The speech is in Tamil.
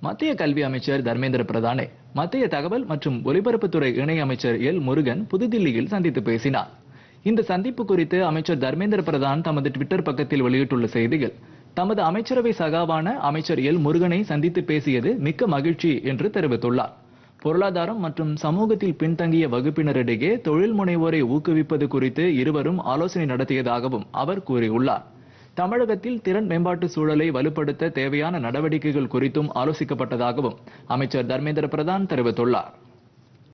மத்திய கல்வி அமைச்சர் தர்மேந்திர பிரதானை மத்திய தகவல் மற்றும் ஒலிபரப்புத்துறை இணை அமைச்சர் எல் முருகன் புதுதில்லியில் சந்தித்து பேசினார் இந்த சந்திப்பு குறித்து அமைச்சர் தர்மேந்திர பிரதான் தமது ட்விட்டர் பக்கத்தில் வெளியிட்டுள்ள செய்தியில் தமது அமைச்சரவை சகாவான அமைச்சர் எல் முருகனை சந்தித்து பேசியது மிக்க மகிழ்ச்சி என்று தெரிவித்துள்ளார் பொருளாதாரம் மற்றும் சமூகத்தில் பின்தங்கிய வகுப்பினரிடையே தொழில் முனைவோரை ஊக்குவிப்பது குறித்து இருவரும் ஆலோசனை நடத்தியதாகவும் அவர் கூறியுள்ளார் தமிழகத்தில் திறன் மேம்பாட்டு சூழலை வலுப்படுத்த தேவையான நடவடிக்கைகள் குறித்தும் ஆலோசிக்கப்பட்டதாகவும் அமைச்சர் தர்மேந்திர பிரதான் தெரிவித்துள்ளார்